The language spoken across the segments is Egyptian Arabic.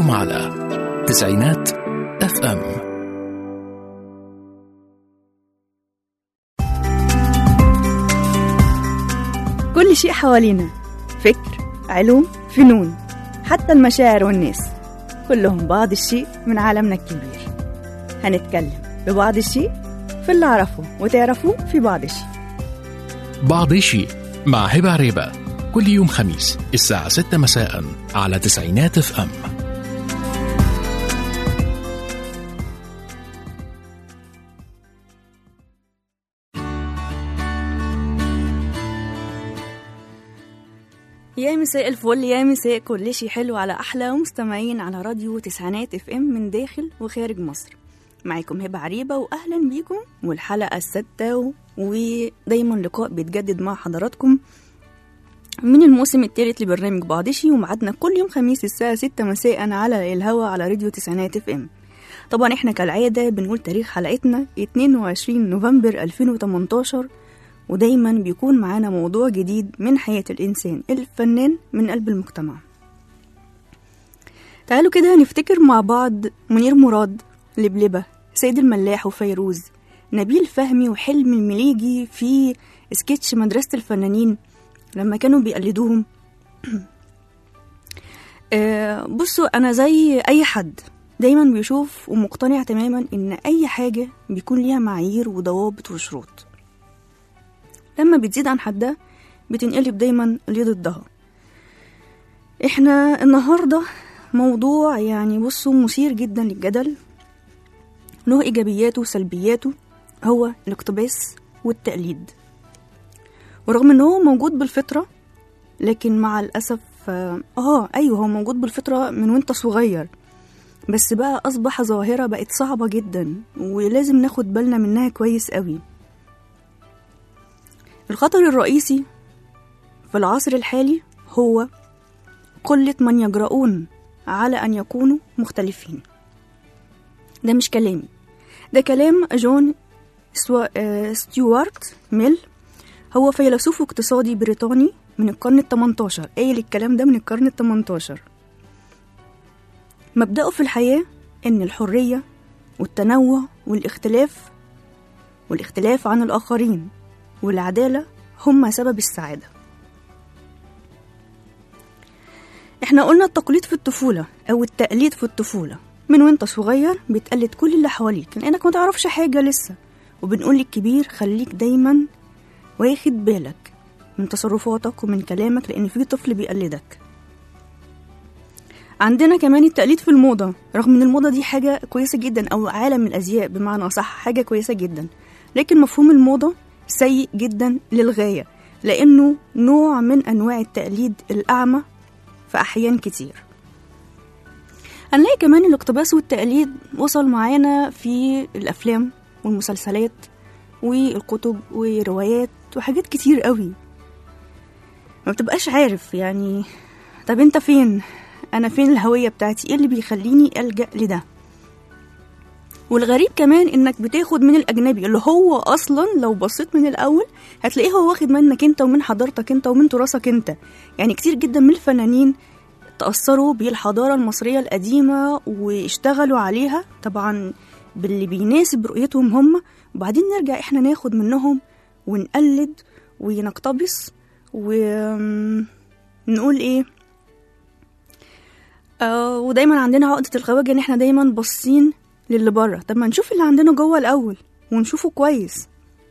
أنتم على تسعينات اف ام كل شيء حوالينا فكر علوم فنون حتى المشاعر والناس كلهم بعض الشيء من عالمنا الكبير هنتكلم ببعض الشيء في اللي أعرفه وتعرفوه في بعض الشيء بعض شيء مع هبة عريبة كل يوم خميس الساعة 6 مساء على تسعينات اف ام يا مساء الفل يا مساء كل شيء حلو على أحلى مستمعين على راديو تسعينات اف ام من داخل وخارج مصر معاكم هبة عريبة وأهلا بيكم والحلقة الستة و- ودايما لقاء بيتجدد مع حضراتكم من الموسم الثالث لبرنامج بعضشي ومعادنا كل يوم خميس الساعة 6 مساء على الهوا على راديو تسعينات اف ام طبعا احنا كالعادة بنقول تاريخ حلقتنا 22 نوفمبر 2018 ودايما بيكون معانا موضوع جديد من حياة الإنسان الفنان من قلب المجتمع تعالوا كده نفتكر مع بعض منير مراد لبلبة سيد الملاح وفيروز نبيل فهمي وحلم المليجي في سكتش مدرسة الفنانين لما كانوا بيقلدوهم آه، بصوا أنا زي أي حد دايما بيشوف ومقتنع تماما إن أي حاجة بيكون ليها معايير وضوابط وشروط لما بتزيد عن حدها بتنقلب دايما لضدها احنا النهاردة موضوع يعني بصوا مثير جدا للجدل له إيجابياته وسلبياته هو الاقتباس والتقليد ورغم ان هو موجود بالفطرة لكن مع الأسف اه آه، ايوه هو موجود بالفطرة من وانت صغير بس بقى أصبح ظاهرة بقت صعبة جدا ولازم ناخد بالنا منها كويس قوي الخطر الرئيسي في العصر الحالي هو قلة من يجرؤون على أن يكونوا مختلفين ده مش كلامي ده كلام جون سوا... آه، ستيوارت ميل هو فيلسوف اقتصادي بريطاني من القرن التمنتاشر قايل الكلام ده من القرن التمنتاشر مبدأه في الحياة إن الحرية والتنوع والاختلاف والاختلاف عن الآخرين والعدالة هما سبب السعادة احنا قلنا التقليد في الطفولة أو التقليد في الطفولة من وانت صغير بتقلد كل اللي حواليك لأنك ما تعرفش حاجة لسه وبنقول للكبير خليك دايما واخد بالك من تصرفاتك ومن كلامك لأن في طفل بيقلدك عندنا كمان التقليد في الموضة رغم ان الموضة دي حاجة كويسة جدا او عالم الازياء بمعنى صح حاجة كويسة جدا لكن مفهوم الموضة سيء جدا للغاية لانه نوع من انواع التقليد الاعمى في احيان كتير هنلاقي كمان الاقتباس والتقليد وصل معانا في الافلام والمسلسلات والكتب وروايات وحاجات كتير قوي ما بتبقاش عارف يعني طب انت فين انا فين الهوية بتاعتي ايه اللي بيخليني ألجأ لده والغريب كمان انك بتاخد من الاجنبي اللي هو اصلا لو بصيت من الاول هتلاقيه هو واخد منك انت ومن حضارتك انت ومن تراثك انت يعني كتير جدا من الفنانين تأثروا بالحضارة المصرية القديمة واشتغلوا عليها طبعا باللي بيناسب رؤيتهم هم وبعدين نرجع احنا ناخد منهم ونقلد ونقتبس ونقول ايه آه ودايما عندنا عقدة الخواجة ان احنا دايما باصين للي بره طب ما نشوف اللي عندنا جوه الاول ونشوفه كويس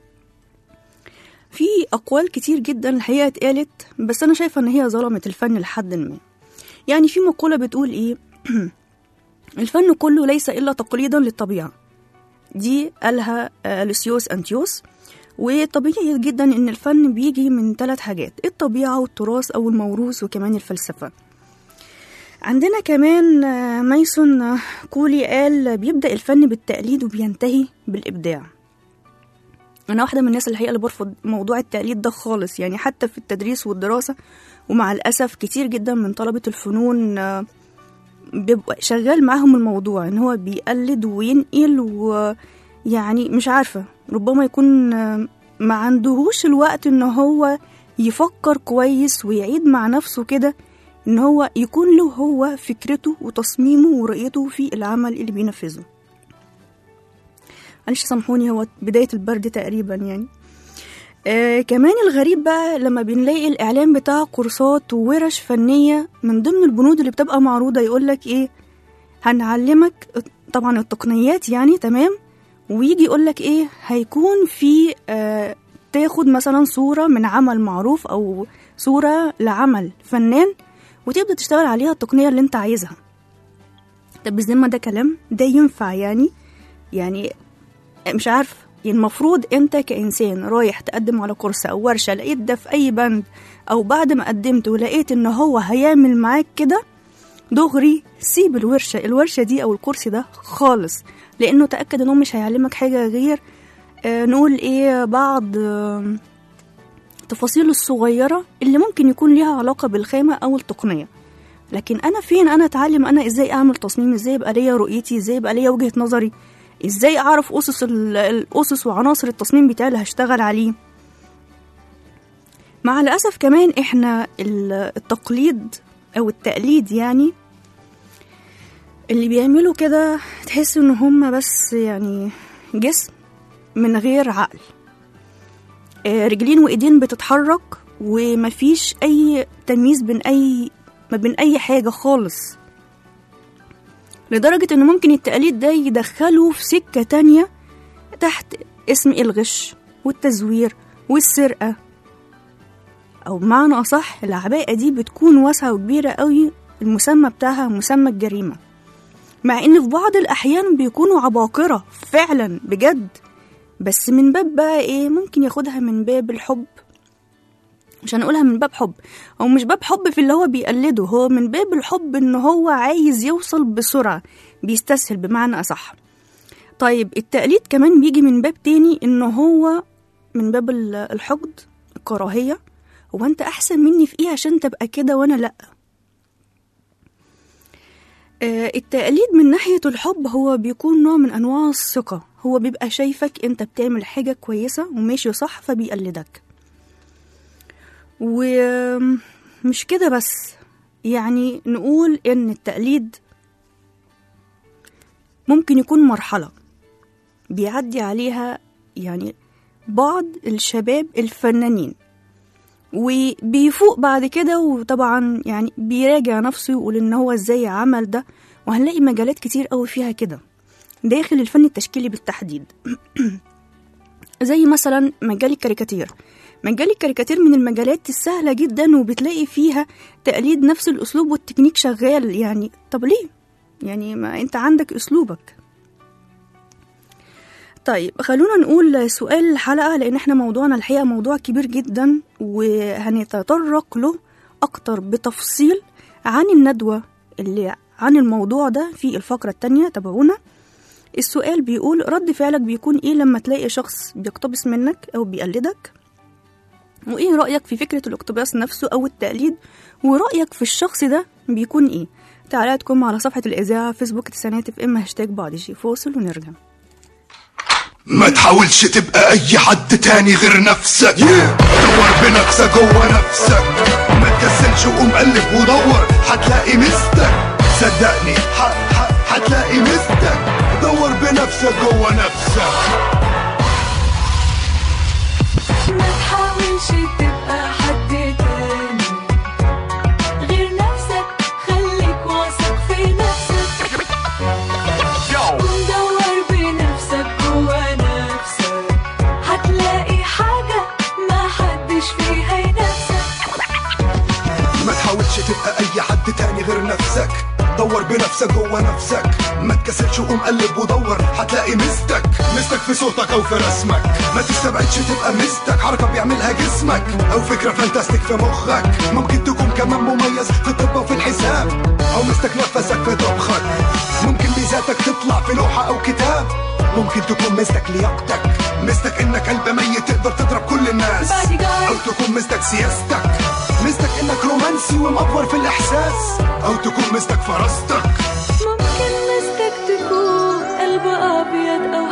في اقوال كتير جدا الحقيقه اتقالت بس انا شايفه ان هي ظلمت الفن لحد ما يعني في مقوله بتقول ايه الفن كله ليس الا تقليدا للطبيعه دي قالها آه، لوسيوس انتيوس وطبيعي جدا ان الفن بيجي من ثلاث حاجات الطبيعه والتراث او الموروث وكمان الفلسفه عندنا كمان آه، مايسون آه، كولي قال بيبدأ الفن بالتقليد وبينتهي بالإبداع أنا واحدة من الناس الحقيقة اللي برفض موضوع التقليد ده خالص يعني حتى في التدريس والدراسة ومع الأسف كتير جدا من طلبة الفنون آه، بيبقى شغال معاهم الموضوع إن هو بيقلد وينقل ويعني مش عارفة ربما يكون آه، ما عندهوش الوقت إن هو يفكر كويس ويعيد مع نفسه كده ان هو يكون له هو فكرته وتصميمه ورؤيته في العمل اللي بينفذه معلش سامحوني هو بداية البرد تقريبا يعني آه كمان الغريب بقى لما بنلاقي الإعلان بتاع كورسات وورش فنية من ضمن البنود اللي بتبقى معروضة يقولك إيه هنعلمك طبعا التقنيات يعني تمام ويجي يقولك إيه هيكون في آه تاخد مثلا صورة من عمل معروف أو صورة لعمل فنان وتبدأ تشتغل عليها التقنية اللي انت عايزها طب بالذمة ده كلام ده ينفع يعني يعني مش عارف المفروض انت كإنسان رايح تقدم على كورس أو ورشة لقيت ده في أي بند أو بعد ما قدمت ولقيت إن هو هيعمل معاك كده دغري سيب الورشة الورشة دي أو الكورس ده خالص لأنه تأكد إنه مش هيعلمك حاجة غير آه نقول إيه بعض آه التفاصيل الصغيرة اللي ممكن يكون ليها علاقة بالخامة أو التقنية لكن أنا فين أنا أتعلم أنا إزاي أعمل تصميم إزاي يبقى ليا رؤيتي إزاي يبقى ليا وجهة نظري إزاي أعرف أسس الأسس وعناصر التصميم بتاعي اللي هشتغل عليه مع الأسف كمان إحنا التقليد أو التقليد يعني اللي بيعملوا كده تحس إن هما بس يعني جسم من غير عقل رجلين وايدين بتتحرك ومفيش اي تمييز بين اي ما بين اي حاجه خالص لدرجة إن ممكن التقليد ده يدخله في سكة تانية تحت اسم الغش والتزوير والسرقة أو بمعنى أصح العباءة دي بتكون واسعة وكبيرة قوي المسمى بتاعها مسمى الجريمة مع إن في بعض الأحيان بيكونوا عباقرة فعلا بجد بس من باب بقى ايه ممكن ياخدها من باب الحب مش هنقولها من باب حب او مش باب حب في اللي هو بيقلده هو من باب الحب ان هو عايز يوصل بسرعة بيستسهل بمعنى اصح طيب التقليد كمان بيجي من باب تاني ان هو من باب الحقد الكراهية هو انت احسن مني في ايه عشان تبقى كده وانا لأ التقليد من ناحية الحب هو بيكون نوع من أنواع الثقة هو بيبقى شايفك أنت بتعمل حاجة كويسة وماشي صح فبيقلدك ومش كده بس يعني نقول إن التقليد ممكن يكون مرحلة بيعدي عليها يعني بعض الشباب الفنانين وبيفوق بعد كده وطبعا يعني بيراجع نفسه ويقول ان هو ازاي عمل ده وهنلاقي مجالات كتير قوي فيها كده داخل الفن التشكيلي بالتحديد زي مثلا مجال الكاريكاتير مجال الكاريكاتير من المجالات السهلة جدا وبتلاقي فيها تقليد نفس الأسلوب والتكنيك شغال يعني طب ليه؟ يعني ما أنت عندك أسلوبك طيب خلونا نقول سؤال الحلقة لأن احنا موضوعنا الحقيقة موضوع كبير جدا وهنتطرق له أكتر بتفصيل عن الندوة اللي عن الموضوع ده في الفقرة التانية تابعونا السؤال بيقول رد فعلك بيكون ايه لما تلاقي شخص بيقتبس منك أو بيقلدك وايه رأيك في فكرة الاقتباس نفسه أو التقليد ورأيك في الشخص ده بيكون ايه تعالاتكم على صفحة الإذاعة فيسبوك تسعينات اف ام هاشتاج بعض شي فاصل ونرجع ما تحاولش تبقى اي حد تاني غير نفسك دور بنفسك جوه نفسك ما تكسلش وقوم قلب ودور هتلاقي مستك صدقني ح- ح- هتلاقي مستك دور بنفسك جوه نفسك ما تحاولش تبقى حد تاني غير نفسك خليك واثق في نفسك ودور بنفسك جوا نفسك هتلاقي حاجة ما حدش فيها ينافسك ما تحاولش تبقى اي حد تاني غير نفسك دور بنفسك جوه نفسك ما تكسلش وقوم قلب ودور هتلاقي مستك مستك في صوتك او في رسمك ما تستبعدش تبقى مستك حركه بيعملها جسمك او فكره فانتاستيك في مخك ممكن تكون كمان مميز في الطب وفي الحساب او مستك نفسك في طبخك ممكن ميزاتك تطلع في لوحه او كتاب ممكن تكون مستك لياقتك مستك انك قلب ميت تقدر تضرب كل الناس Bodyguard. او تكون مستك سياستك مستك انك رومانسي ومأفور في الاحساس او تكون مستك فراستك ممكن مستك تكون قلب أبيض أو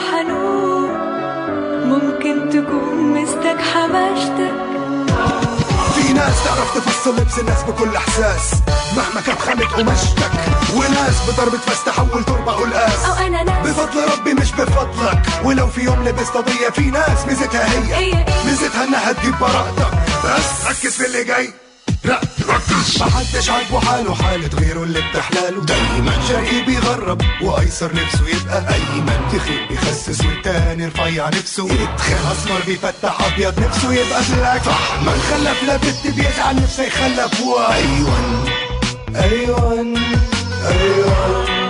حنون ممكن تكون مستك حماشتك في ناس تعرف تفصل لبس الناس بكل احساس مهما كانت خامة قماشتك وناس بضربة فاس تحول تربة قلقاس أو أنا ناس بفضل ربي مش بفضلك ولو في يوم لبست قضية في ناس ميزتها هي هي إيه؟ ميزتها انها تجيب براءتك بس ركز في اللي جاي لا ركز محدش عاجبه حاله حالة غيره اللي بتحلاله دايما شرقي بيغرب وايسر نفسه يبقى ايمن تخين بيخسس والتاني رفيع نفسه يتخن اسمر بيفتح ابيض نفسه يبقى بلاك صح من خلف لا بنت بيزعل نفسه يخلف وايوان ايوان ايوان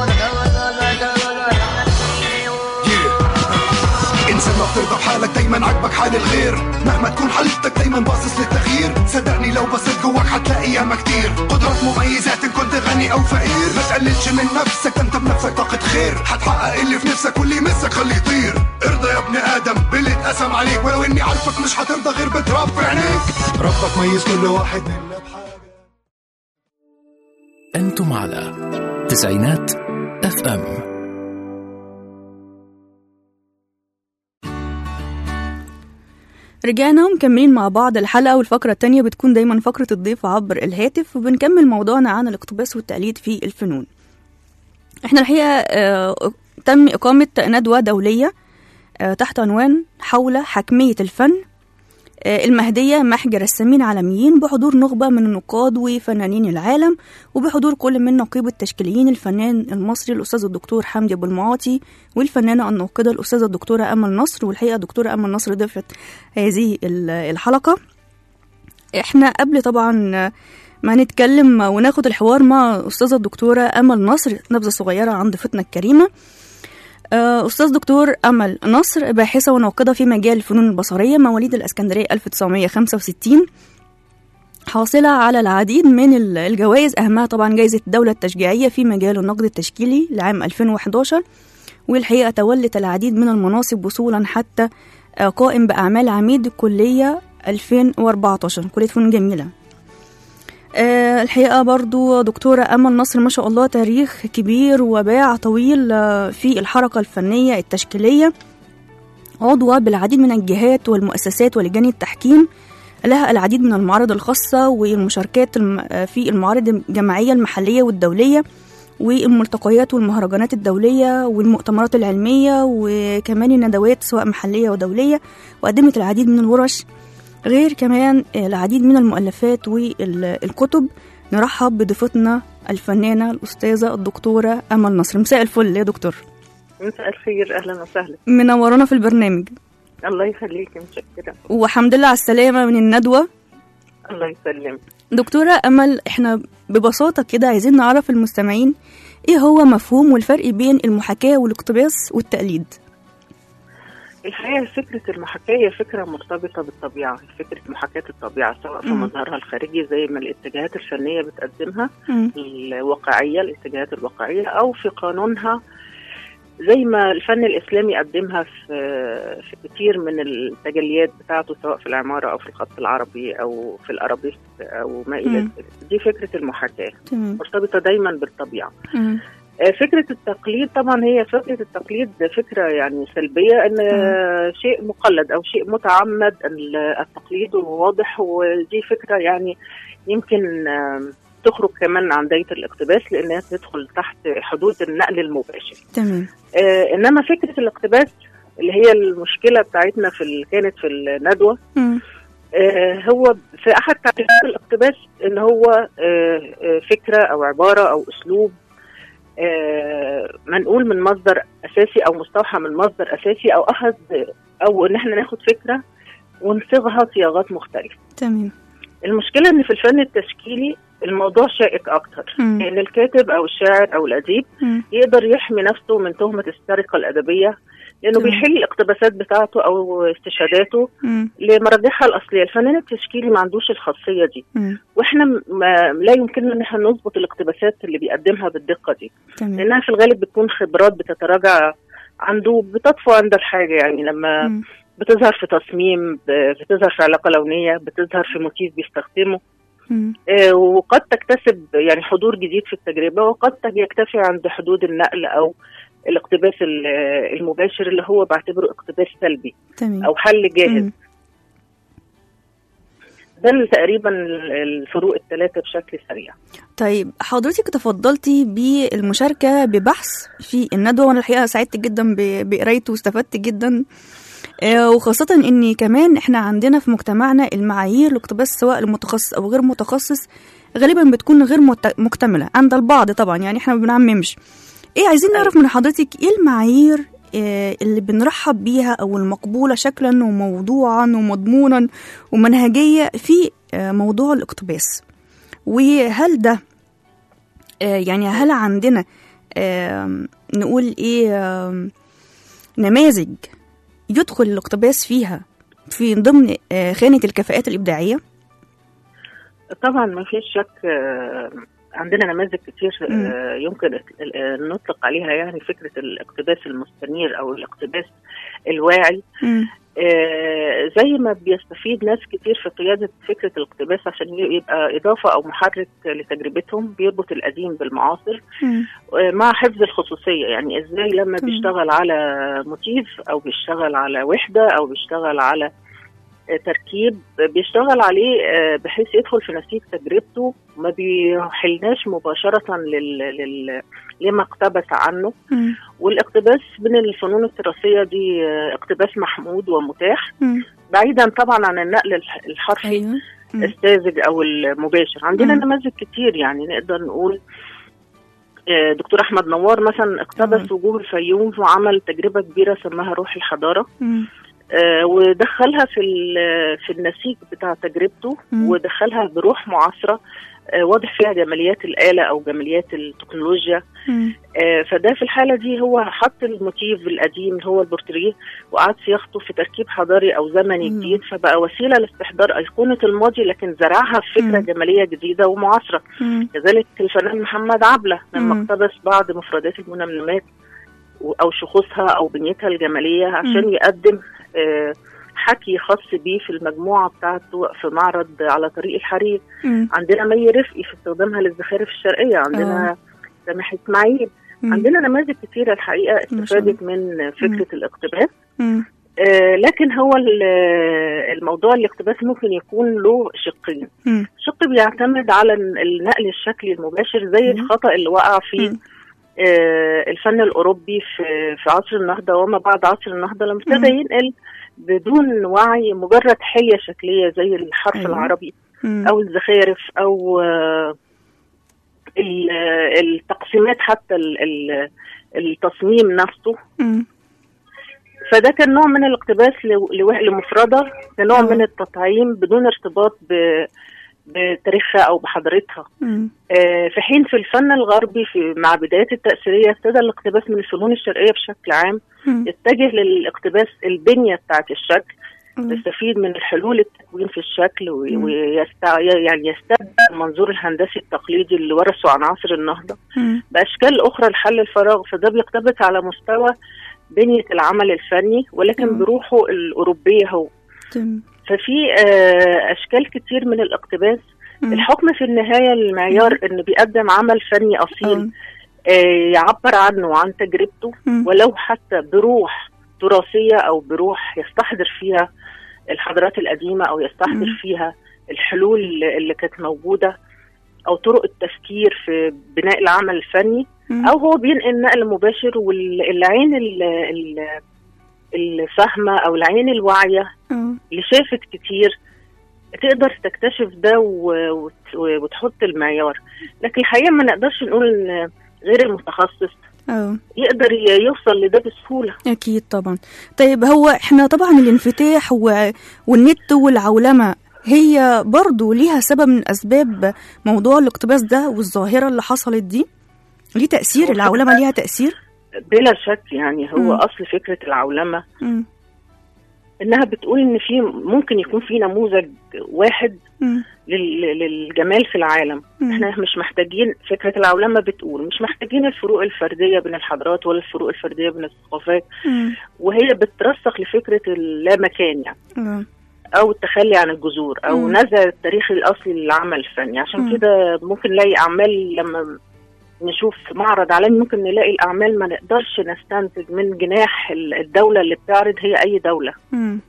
Yeah. انسان ما بترضى بحالك دايما عاجبك حال الغير مهما تكون حالتك دايما باصص للتغيير صدقني لو بصيت جواك هتلاقي ياما كتير قدرات مميزات ان كنت غني او فقير ما تقللش من نفسك ده انت بنفسك طاقة خير هتحقق اللي في نفسك واللي يمسك خليه يطير ارضى يا ابن ادم باللي اتقسم عليك ولو اني عارفك مش هترضى غير بتراب في عينيك ربك ميز كل واحد منا بحاجة أنتم على تسعينات اف ام رجعنا ومكملين مع بعض الحلقة والفقرة التانية بتكون دايما فقرة الضيف عبر الهاتف وبنكمل موضوعنا عن الاقتباس والتقليد في الفنون احنا الحقيقة آه، تم إقامة ندوة دولية آه، تحت عنوان حول حكمية الفن آه، المهدية محجر السمين عالميين بحضور نخبة من النقاد وفنانين العالم وبحضور كل من نقيب التشكيليين الفنان المصري الأستاذ الدكتور حمدي أبو المعاطي والفنانة الناقدة الأستاذة الدكتورة أمل نصر والحقيقة الدكتورة أمل نصر ضيفت هذه ال- الحلقة احنا قبل طبعا ما نتكلم وناخد الحوار مع أستاذة الدكتورة أمل نصر نبذة صغيرة عن ضيفتنا الكريمة آه، أستاذ دكتور أمل نصر باحثة وناقدة في مجال الفنون البصرية مواليد الإسكندرية 1965 حاصلة على العديد من ال- الجوائز أهمها طبعا جائزة الدولة التشجيعية في مجال النقد التشكيلي لعام 2011 والحقيقة تولت العديد من المناصب وصولا حتى آه، قائم بأعمال عميد الكلية 2014 كلية فنون جميلة آه، الحقيقة برضو دكتورة أمل نصر ما شاء الله تاريخ كبير وباع طويل آه، في الحركة الفنية التشكيلية عضوة بالعديد من الجهات والمؤسسات ولجان التحكيم لها العديد من المعارض الخاصة والمشاركات الم- آه، في المعارض الجماعية المحلية والدولية والملتقيات والمهرجانات الدولية والمؤتمرات العلمية وكمان الندوات سواء محلية ودولية وقدمت العديد من الورش غير كمان العديد من المؤلفات والكتب نرحب بضيفتنا الفنانة الأستاذة الدكتورة أمل نصر مساء الفل يا دكتور مساء الخير اهلا وسهلا منورانا في البرنامج الله يخليك متشكرة وحمد لله على السلامة من الندوة الله يسلمك دكتورة أمل احنا ببساطة كده عايزين نعرف المستمعين ايه هو مفهوم والفرق بين المحاكاة والاقتباس والتقليد الحقيقة فكرة المحاكاة هي فكرة مرتبطة بالطبيعة فكرة محاكاة الطبيعة سواء في مم. مظهرها الخارجي زي ما الاتجاهات الفنية بتقدمها مم. الواقعية الاتجاهات الواقعية أو في قانونها زي ما الفن الإسلامي قدمها في في كتير من التجليات بتاعته سواء في العمارة أو في الخط العربي أو في الأرابيسك أو ما إلى مم. ذلك دي فكرة المحاكاة تمام مرتبطة دايما بالطبيعة مم. آه، فكرة التقليد طبعا هي فكرة التقليد فكرة يعني سلبية ان آه، شيء مقلد او شيء متعمد ال- التقليد وواضح ودي فكرة يعني يمكن آه، تخرج كمان عن دايرة الاقتباس لانها تدخل تحت حدود النقل المباشر تمام آه، انما فكرة الاقتباس اللي هي المشكلة بتاعتنا في ال- كانت في الندوة مم. آه، هو في احد تعريفات الاقتباس ان هو آه، آه، فكره او عباره او اسلوب آه، منقول من مصدر اساسي او مستوحى من مصدر اساسي او اخذ او ان احنا ناخد فكره ونصيغها صياغات مختلفه. تمام المشكله ان في الفن التشكيلي الموضوع شائك اكتر مم. ان الكاتب او الشاعر او الاديب مم. يقدر يحمي نفسه من تهمه السرقه الادبيه لانه تمام. بيحل الاقتباسات بتاعته او استشهاداته مم. لمراجعها الاصليه، الفنان التشكيلي ما عندوش الخاصيه دي، مم. واحنا م- ما لا يمكننا ان احنا نظبط الاقتباسات اللي بيقدمها بالدقه دي، تمام لانها في الغالب بتكون خبرات بتتراجع عنده بتطفو عند الحاجه يعني لما مم. بتظهر في تصميم ب- بتظهر في علاقه لونيه بتظهر في موتيف بيستخدمه مم. آه، وقد تكتسب يعني حضور جديد في التجربه وقد يكتفي عند حدود النقل او الاقتباس ال- المباشر اللي هو بعتبره اقتباس سلبي تمام او حل جاهز مم. ده تقريبا الفروق الثلاثه بشكل سريع طيب حضرتك تفضلتي بالمشاركة ببحث في الندوة وأنا الحقيقة سعدت جدا ب- بقرايته واستفدت جدا آه، وخاصة إن كمان إحنا عندنا في مجتمعنا المعايير الاقتباس سواء المتخصص أو غير متخصص غالبا بتكون غير مت- مكتملة عند البعض طبعا يعني إحنا ما بنعممش إيه عايزين نعرف من حضرتك إيه المعايير آه، اللي بنرحب بيها أو المقبولة شكلا وموضوعا ومضمونا ومنهجية في آه، موضوع الاقتباس وهل ده آه، يعني هل عندنا آم، نقول ايه آم، نماذج يدخل الاقتباس فيها في ضمن آه، خانة الكفاءات الإبداعية؟ طبعا ما فيش شك آه، عندنا نماذج كتير آه، يمكن آه، نطلق عليها يعني فكره الاقتباس المستنير او الاقتباس الواعي مم. آه، زي ما بيستفيد ناس كتير في قيادة فكرة الاقتباس عشان يبقى إضافة أو محرك لتجربتهم بيربط القديم بالمعاصر مم. آه، مع حفظ الخصوصية يعني إزاي لما تمام. بيشتغل على موتيف أو بيشتغل على وحدة أو بيشتغل على آه، تركيب آه، بيشتغل عليه آه، بحيث يدخل في نسيج تجربته ما بيحلناش مباشرة لل... لل... لما اقتبس عنه مم. والاقتباس من الفنون التراثية دي آه، اقتباس محمود ومتاح مم. بعيدا طبعا عن النقل الح- الحرفي أيوه مم. الساذج او المباشر عندنا مم. نماذج كتير يعني نقدر نقول آه، دكتور احمد نوار مثلا اقتبس وجوه الفيوم وعمل تجربه كبيره سماها روح الحضاره مم. آه، ودخلها في ال- في النسيج بتاع تجربته مم. ودخلها بروح معاصره آه، واضح فيها جماليات الآلة أو جماليات التكنولوجيا مم. آه، فده في الحالة دي هو حط الموتيف القديم اللي هو البورتريه وقعد صياغته في تركيب حضاري أو زمني مم. جديد فبقى وسيلة لاستحضار أيقونة الماضي لكن زرعها في فكرة مم. جمالية جديدة ومعاصرة مم. كذلك الفنان محمد عبلة لما مم. اقتبس بعض مفردات المنمنمات و- أو شخوصها أو بنيتها الجمالية عشان مم. يقدم آه، حكي خاص بيه في المجموعة بتاعته في معرض على طريق الحرير مم. عندنا مي رفقي في استخدامها للزخارف الشرقية عندنا سامح إسماعيل مم. عندنا نماذج كتيرة الحقيقة ما شاء الله. استفادت من فكرة الاقتباس مم. آه لكن هو ال- الموضوع الاقتباس ممكن يكون له شقين مم. شق بيعتمد على ال- النقل الشكلي المباشر زي مم. الخطأ اللي وقع فيه مم. آه الفن الأوروبي في في عصر النهضة وما بعد عصر النهضة لما مم. ابتدى ينقل بدون وعي مجرد حية شكلية زي الحرف أيوة. العربي مم. او الزخارف او آه، ال- آه، التقسيمات حتى ال- ال- التصميم نفسه مم. فده كان نوع من الاقتباس لو- لو- لمفردة كنوع آه. من التطعيم بدون ارتباط ب- بتاريخها او بحضارتها مم. آه، في حين في الفن الغربي في مع بدايات التأثيرية ابتدى الاقتباس من الفنون الشرقية بشكل عام مم. يتجه للاقتباس البنية بتاعت الشكل مم. يستفيد من الحلول التكوين في الشكل و- مم. ويست يعني يستبدل المنظور الهندسي التقليدي اللي ورثه عن عصر النهضة مم. بأشكال أخرى لحل الفراغ فده بيقتبس على مستوى بنية العمل الفني ولكن مم. بروحه الأوروبية هو تم. ففي آه، أشكال كتير من الاقتباس مم. الحكم في النهاية المعيار إنه بيقدم عمل فني أصيل آه. آه، يعبر عنه وعن تجربته مم. ولو حتى بروح تراثية أو بروح يستحضر فيها الحضارات القديمة أو يستحضر مم. فيها الحلول اللي اللي كانت موجودة أو طرق التفكير في بناء العمل الفني مم. أو هو بينقل نقل مباشر والعين ال- ال- الفاهمة أو العين الواعية آه. اللي شافت كتير تقدر تكتشف ده و- وت- وتحط المعيار لكن الحقيقة ما نقدرش نقول إن غير المتخصص اه يقدر ي- يوصل لده بسهولة أكيد طبعا طيب هو احنا طبعا الانفتاح و... والنت والعولمة هي برضو ليها سبب من أسباب موضوع الاقتباس ده والظاهرة اللي حصلت دي ليه تأثير هو العولمة ليها تأثير بلا شك يعني هو مم. أصل فكرة العولمة مم. إنها بتقول إن في ممكن يكون في نموذج واحد مم. لل- للجمال في العالم مم. احنا مش محتاجين فكرة العولمة بتقول مش محتاجين الفروق الفردية بين الحضارات ولا الفروق الفردية بين الثقافات مم. وهي بترسخ لفكرة اللامكان يعني آه. او التخلي عن الجذور او مم. نزع التاريخ الاصلي للعمل الفني عشان مم. كده ممكن نلاقي اعمال لما نشوف معرض عالمي ممكن نلاقي الاعمال ما نقدرش نستنتج من جناح ال- الدوله اللي بتعرض هي اي دوله مم.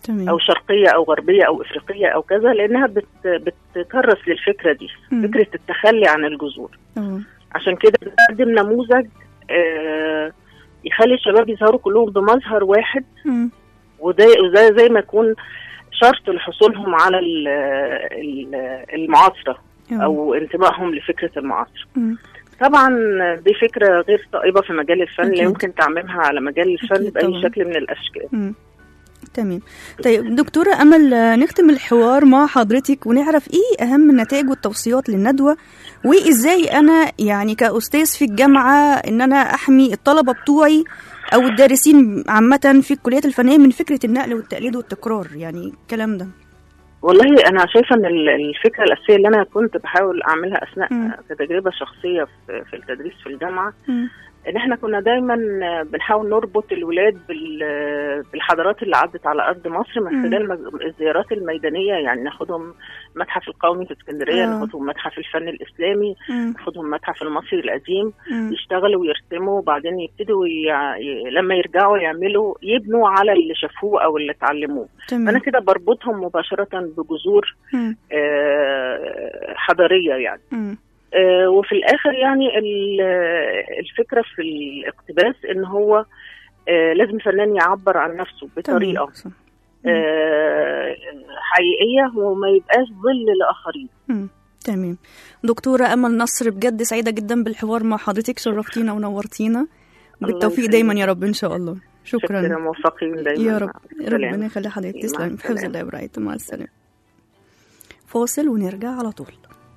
تمام او شرقيه او غربيه او افريقيه او كذا لانها بت بتكرس للفكره دي مم. فكره التخلي عن الجذور اه عشان كده بنقدم نموذج آه، يخلي الشباب يظهروا كلهم بمظهر واحد مم. وده وده زي ما يكون شرط لحصولهم على ال- ال- المعاصره آه. او انتمائهم لفكره المعاصره مم. طبعا دي فكره غير طيبه في مجال الفن لا أكيد. يمكن تعميمها على مجال الفن أكيد باي طبعاً. شكل من الاشكال مم. تمام طيب دكتورة أمل آه، نختم الحوار مع حضرتك ونعرف إيه أهم النتائج والتوصيات للندوة وإزاي أنا يعني كأستاذ في الجامعة إن أنا أحمي الطلبة بتوعي أو الدارسين عامة في الكليات الفنية من فكرة النقل والتقليد والتكرار يعني الكلام ده والله انا شايفه ان ال- الفكره الاساسيه اللي انا كنت بحاول اعملها اثناء مم. كتجربه شخصيه في في التدريس في الجامعه مم. ان احنا كنا دايما بنحاول نربط الولاد بال- بالحضارات اللي عدت على ارض مصر من مم. خلال مج- الزيارات الميدانيه يعني ناخدهم المتحف القومي في اسكندريه آه. ناخدهم متحف الفن الاسلامي مم. ناخدهم المتحف المصري القديم مم. يشتغلوا ويرسموا وبعدين يبتدوا يع... ي... لما يرجعوا يعملوا يبنوا على اللي شافوه او اللي اتعلموه فانا تمام كده بربطهم مباشره بجذور مم. آه، حضاريه يعني مم. آه، وفي الاخر يعني ال- الفكره في الاقتباس ان هو آه، لازم الفنان يعبر عن نفسه بطريقه تمام. صح. آه، حقيقيه وما يبقاش ظل لاخرين مم. تمام دكتورة أمل نصر بجد سعيدة جدا بالحوار مع حضرتك شرفتينا ونورتينا بالتوفيق يخليك. دايما يا رب إن شاء الله شكرا شكرا موفقين دايما يا رب سلام. ربنا يخلي حضرتك مع تسلم في حفظ السلامة. الله ورعايته مع السلامة فاصل ونرجع على طول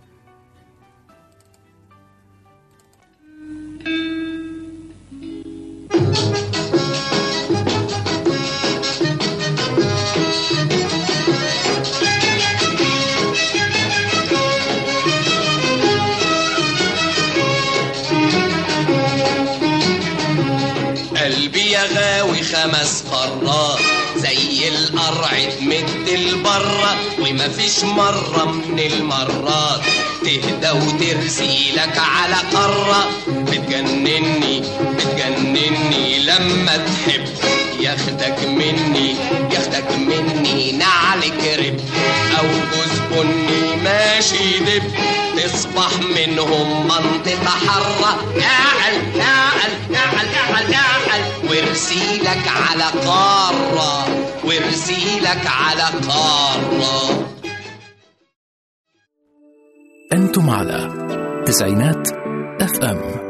قلبي يا غاوي خمس قارات زي القرع تمد البرة ومفيش مرة من المرات تهدى وترسي لك على قارة بتجنني بتجنني لما تحب ياخدك مني ياخدك مني نعل كرب او جوز بني ماشي دب تصبح منهم منطقة حرة نعل نعل نعل نعل نعل وارسي لك على قارة وارسي لك على قارة أنتم على تسعينات اف ام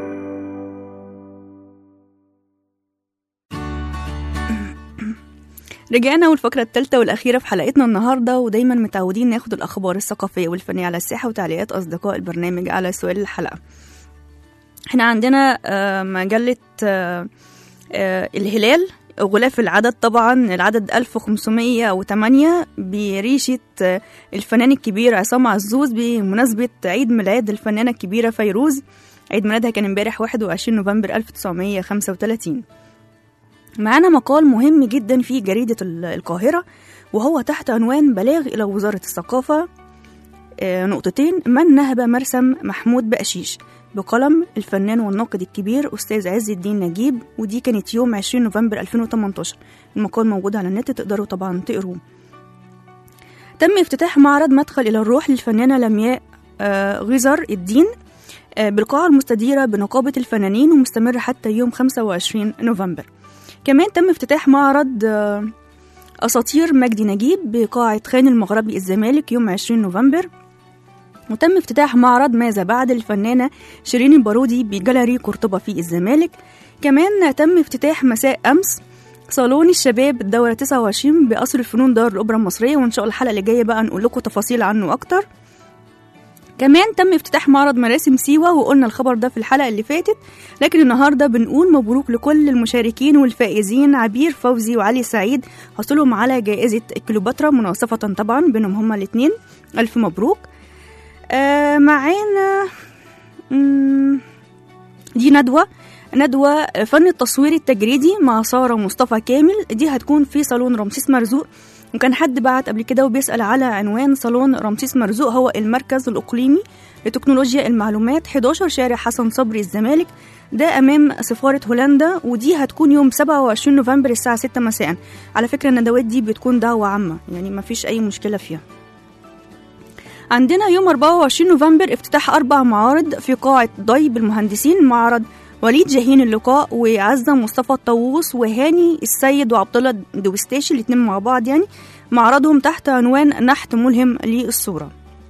رجعنا والفقرة الثالثة والأخيرة في حلقتنا النهاردة ودايما متعودين ناخد الأخبار الثقافية والفنية على الساحة وتعليقات أصدقاء البرنامج على سؤال الحلقة احنا عندنا آه، مجلة آه، آه، الهلال غلاف العدد طبعا العدد 1508 بريشة آه، الفنان الكبير عصام عزوز بمناسبة عيد ميلاد الفنانة الكبيرة فيروز عيد ميلادها كان امبارح 21 نوفمبر 1935 معانا مقال مهم جدا في جريدة ال- القاهرة وهو تحت عنوان بلاغ إلى وزارة الثقافة آه، نقطتين من نهب مرسم محمود بقشيش بقلم الفنان والناقد الكبير أستاذ عز الدين نجيب ودي كانت يوم 20 نوفمبر 2018 المقال موجود على النت تقدروا طبعا تقروه تم افتتاح معرض مدخل إلى الروح للفنانة لمياء آه، غزر الدين آه، بالقاعة المستديرة بنقابة الفنانين ومستمر حتى يوم 25 نوفمبر كمان تم افتتاح معرض آه، أساطير مجدي نجيب بقاعة خان المغربي الزمالك يوم 20 نوفمبر وتم افتتاح معرض ماذا بعد الفنانة شيرين البارودي بجاليري قرطبة في الزمالك كمان تم افتتاح مساء أمس صالون الشباب الدورة 29 بقصر الفنون دار الأوبرا المصرية وإن شاء الله الحلقة اللي جاية بقى نقول لكم تفاصيل عنه أكتر كمان تم افتتاح معرض مراسم سيوة وقلنا الخبر ده في الحلقة اللي فاتت لكن النهاردة بنقول مبروك لكل المشاركين والفائزين عبير فوزي وعلي سعيد حصلهم على جائزة كليوباترا مناصفة طبعا بينهم هما الاتنين ألف مبروك آه معانا مم، دي ندوة ندوة فن التصوير التجريدي مع سارة مصطفى كامل دي هتكون في صالون رمسيس مرزوق وكان حد بعت قبل كده وبيسأل على عنوان صالون رمسيس مرزوق هو المركز الإقليمي لتكنولوجيا المعلومات 11 شارع حسن صبري الزمالك ده أمام سفارة هولندا ودي هتكون يوم 27 نوفمبر الساعة 6 مساء على فكرة الندوات دي بتكون دعوة عامة يعني ما فيش أي مشكلة فيها عندنا يوم 24 نوفمبر افتتاح أربع معارض في قاعة ضيب المهندسين معرض وليد جاهين اللقاء وعزة مصطفى الطاووس وهاني السيد وعبد الله دوستاشي الاتنين مع بعض يعني معرضهم تحت عنوان نحت ملهم للصورة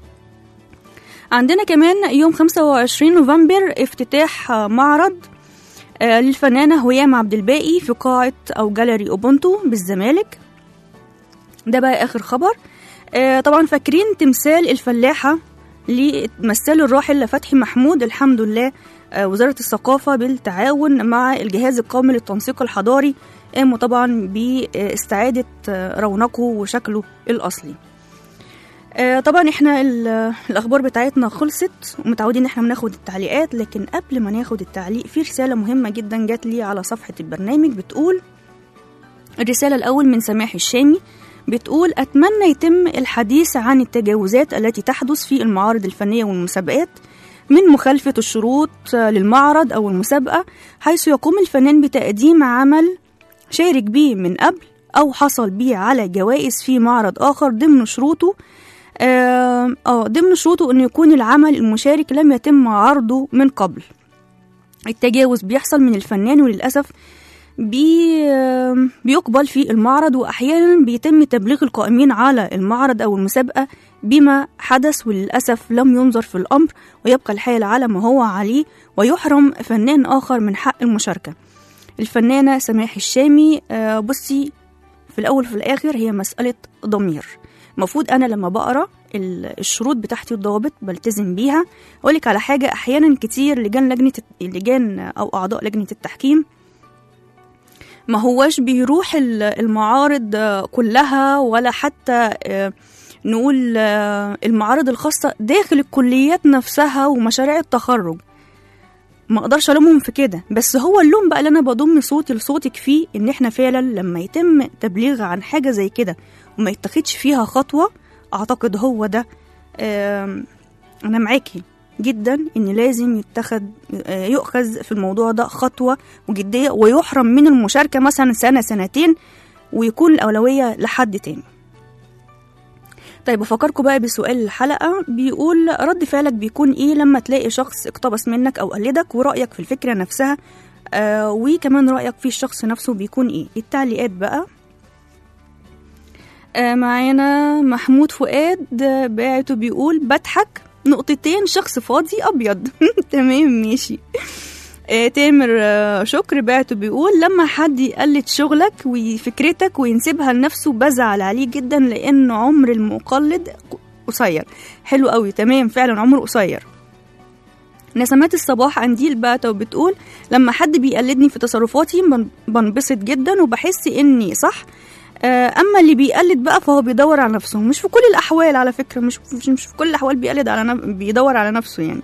عندنا كمان يوم 25 نوفمبر افتتاح معرض آه، للفنانة هيام عبد الباقي في قاعة أو جاليري أوبونتو بالزمالك ده بقى آخر خبر آه، طبعا فاكرين تمثال الفلاحة لتمثال الراحل فتحي محمود الحمد لله آه، وزارة الثقافة بالتعاون مع الجهاز القومي للتنسيق الحضاري قاموا طبعا باستعادة آه، رونقه وشكله الأصلي آه، طبعا احنا ال- الاخبار بتاعتنا خلصت ومتعودين ان احنا بناخد التعليقات لكن قبل ما ناخد التعليق في رساله مهمه جدا جات لي على صفحه البرنامج بتقول الرساله الاول من سماح الشامي بتقول اتمنى يتم الحديث عن التجاوزات التي تحدث في المعارض الفنيه والمسابقات من مخالفه الشروط للمعرض او المسابقه حيث يقوم الفنان بتقديم عمل شارك بيه من قبل أو حصل بيه على جوائز في معرض آخر ضمن شروطه آه آه، ضمن شروطه إنه يكون العمل المشارك لم يتم عرضه من قبل التجاوز بيحصل من الفنان وللأسف بي آه، بيقبل في المعرض وأحيانا بيتم تبليغ القائمين على المعرض أو المسابقة بما حدث وللأسف لم ينظر في الأمر ويبقى الحال على ما هو عليه ويحرم فنان آخر من حق المشاركة الفنانة سماح الشامي آه، بصي في الأول وفي الآخر هي مسألة ضمير المفروض أنا لما بقرأ ال- الشروط بتاعتي والضوابط بلتزم بيها أقولك على حاجة أحيانا كتير لجان لجنة لجان أو أعضاء لجنة التحكيم ما هوش بيروح ال- المعارض آه، كلها ولا حتى آه، نقول آه، المعارض الخاصة داخل الكليات نفسها ومشاريع التخرج ما اقدرش الومهم في كده بس هو اللوم بقى اللي انا بضم صوتي لصوتك فيه ان احنا فعلا لما يتم تبليغ عن حاجه زي كده وما يتخدش فيها خطوه اعتقد هو ده آم، انا معاكي جدا ان لازم يتخذ آه، يؤخذ في الموضوع ده خطوه وجديه ويحرم من المشاركه مثلا سنه سنتين ويكون الاولويه لحد تاني طيب افكركم بقى بسؤال الحلقه بيقول رد فعلك بيكون ايه لما تلاقي شخص اقتبس منك او قلدك ورايك في الفكره نفسها آه وكمان رايك في الشخص نفسه بيكون ايه التعليقات بقى آه معانا محمود فؤاد آه، باعته بيقول بضحك نقطتين شخص فاضي ابيض تمام ماشي آه، تامر آه، شكر بعته بيقول لما حد يقلد شغلك وفكرتك وينسبها لنفسه بزعل عليه جدا لان عمر المقلد قصير حلو قوي تمام فعلا عمره قصير نسمات الصباح قنديل بعته وبتقول لما حد بيقلدني في تصرفاتي بن- بنبسط جدا وبحس اني صح آه، اما اللي بيقلد بقى فهو بيدور على نفسه مش في كل الاحوال على فكره مش مش, مش في كل الاحوال بيقلد على نف... بيدور على نفسه يعني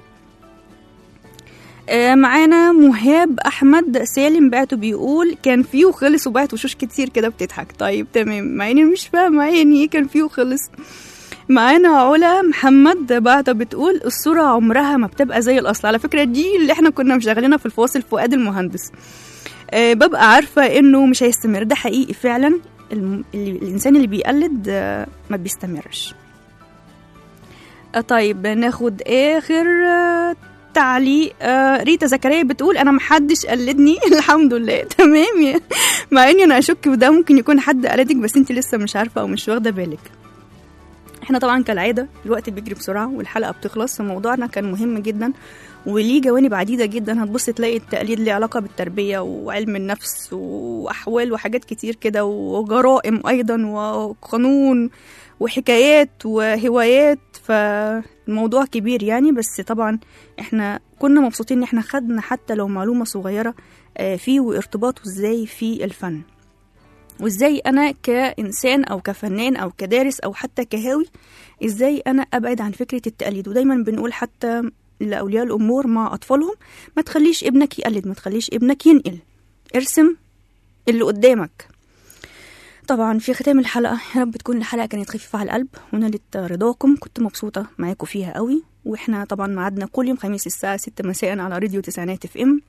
آه، معانا مهاب احمد سالم بعته بيقول كان فيه وخلص وبعت وشوش كتير كده بتضحك طيب تمام مع اني مش فاهمه يعني ايه كان فيه وخلص معانا علا محمد بعته بتقول الصورة عمرها ما بتبقى زي الأصل على فكرة دي اللي احنا كنا مشغلينها في الفاصل فؤاد المهندس آه ببقى عارفة انه مش هيستمر ده حقيقي فعلا الم... اللي- الإنسان اللي بيقلد آه ما بيستمرش آه طيب ناخد آخر آه تعليق آه ريتا زكريا بتقول انا محدش قلدني الحمد لله تمام يا- مع اني انا اشك في ده ممكن يكون حد قلدك بس انت لسه مش عارفه او مش واخده بالك احنا طبعا كالعاده الوقت بيجري بسرعه والحلقه بتخلص موضوعنا كان مهم جدا وليه جوانب عديده جدا هتبص تلاقي التقليد ليه علاقه بالتربيه وعلم النفس واحوال وحاجات كتير كده وجرائم ايضا وقانون وحكايات وهوايات فالموضوع كبير يعني بس طبعا احنا كنا مبسوطين ان احنا خدنا حتى لو معلومه صغيره آه، فيه وارتباطه ازاي في الفن وازاي انا كانسان او كفنان او كدارس او حتى كهاوي ازاي انا ابعد عن فكره التقليد ودايما بنقول حتى لاولياء الامور مع اطفالهم ما تخليش ابنك يقلد ما تخليش ابنك ينقل ارسم اللي قدامك طبعا في ختام الحلقة يا رب تكون الحلقة كانت خفيفة على القلب ونالت رضاكم كنت مبسوطة معاكم فيها قوي واحنا طبعا ميعادنا كل يوم خميس الساعة ستة مساء على راديو تسعينات اف ام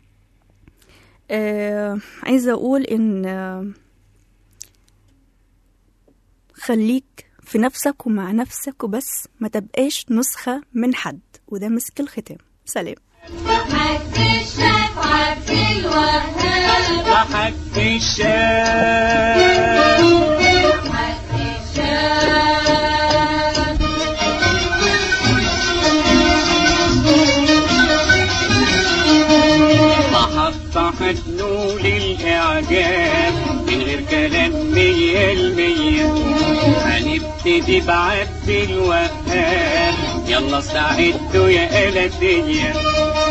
آه عايزة أقول إن آه خليك في نفسك ومع نفسك وبس ما تبقاش نسخة من حد وده مسك الختام سلام عبد الشاف عبد الوهاب ضحك الشام عبد الشاف محطة هتنول الإعجاب من غير كلام مية المية هنبتدي بعبد الوهاب يلا استعدوا يا قلدية